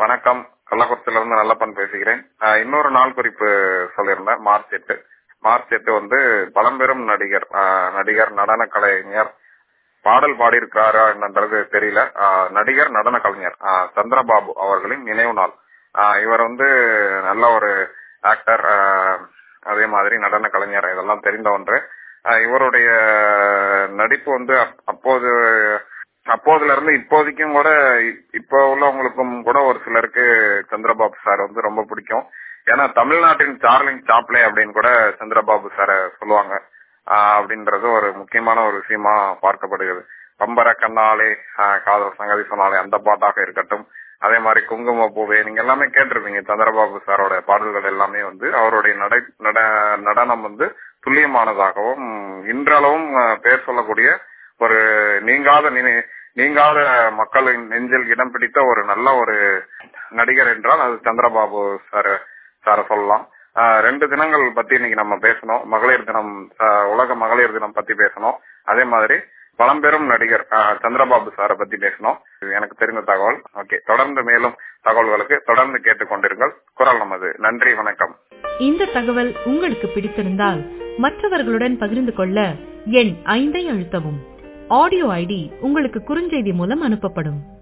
வணக்கம் கள்ளக்குறிச்சியில இருந்து நல்லப்பன் பேசுகிறேன் ஆஹ் இன்னொரு நாள் குறிப்பு சொல்லியிருந்தேன் மார்ச் எட்டு மார்ச் எட்டு வந்து பழம்பெரும் நடிகர் ஆஹ் நடிகர் நடன கலைஞர் பாடல் பாடியிருக்காரா என்னன்றது தெரியல ஆஹ் நடிகர் நடன கலைஞர் ஆஹ் சந்திரபாபு அவர்களின் நினைவு நாள் ஆஹ் இவர் வந்து நல்ல ஒரு ஆக்டர் அதே மாதிரி நடன கலைஞர் இதெல்லாம் தெரிந்த ஒன்று ஆஹ் இவருடைய நடிப்பு வந்து அப்- அப்போது அப்போதுல இருந்து இப்போதைக்கும் கூட இ- இப்போ உள்ளவங்களுக்கும் கூட ஒரு சிலருக்கு சந்திரபாபு சார் வந்து ரொம்ப பிடிக்கும் ஏன்னா தமிழ்நாட்டின் சார்லிங் சாப்ளே அப்படின்னு கூட சந்திரபாபு சார சொல்லுவாங்க ஆஹ் அப்படின்றது ஒரு முக்கியமான ஒரு விஷயமா பார்க்கப்படுகிறது பம்பர கண்ணாலே ஆஹ் காதல் சங்கதி சொன்னாலே அந்த பாட்டாக இருக்கட்டும் அதே மாதிரி குங்கும பூவே நீங்க எல்லாமே கேட்டிருப்பீங்க சந்திரபாபு சாரோட பாடல்கள் எல்லாமே வந்து அவருடைய நடை நட- நடனம் வந்து துல்லியமானதாகவும் இன்றளவும் ஆஹ் பேர் சொல்லக்கூடிய ஒரு நீங்காத நினை- நீங்காத மக்களின் நெஞ்சில் இடம் பிடித்த ஒரு நல்ல ஒரு நடிகர் என்றால் அது சந்திரபாபு சார் சார சொல்லலாம் ஆஹ் ரெண்டு தினங்கள் பத்தி இன்னைக்கு நம்ம பேசணும் மகளிர் தினம் ஆஹ் உலக மகளிர் தினம் பத்தி பேசணும் அதே மாதிரி பழம்பெரும் நடிகர் ஆஹ் சந்திரபாபு சாரை பத்தி பேசணும் இது எனக்கு தெரிந்த தகவல் ஓகே தொடர்ந்து மேலும் தகவல்களுக்கு தொடர்ந்து கேட்டுக்கொண்டிருங்கள் குரல் நமது நன்றி வணக்கம் இந்த தகவல் உங்களுக்கு பிடித்திருந்தால் மற்றவர்களுடன் பகிர்ந்து கொள்ள எண் ஐந்தை அழுத்தவும் ஆடியோ ஐடி உங்களுக்கு குறுஞ்செய்தி மூலம் அனுப்பப்படும்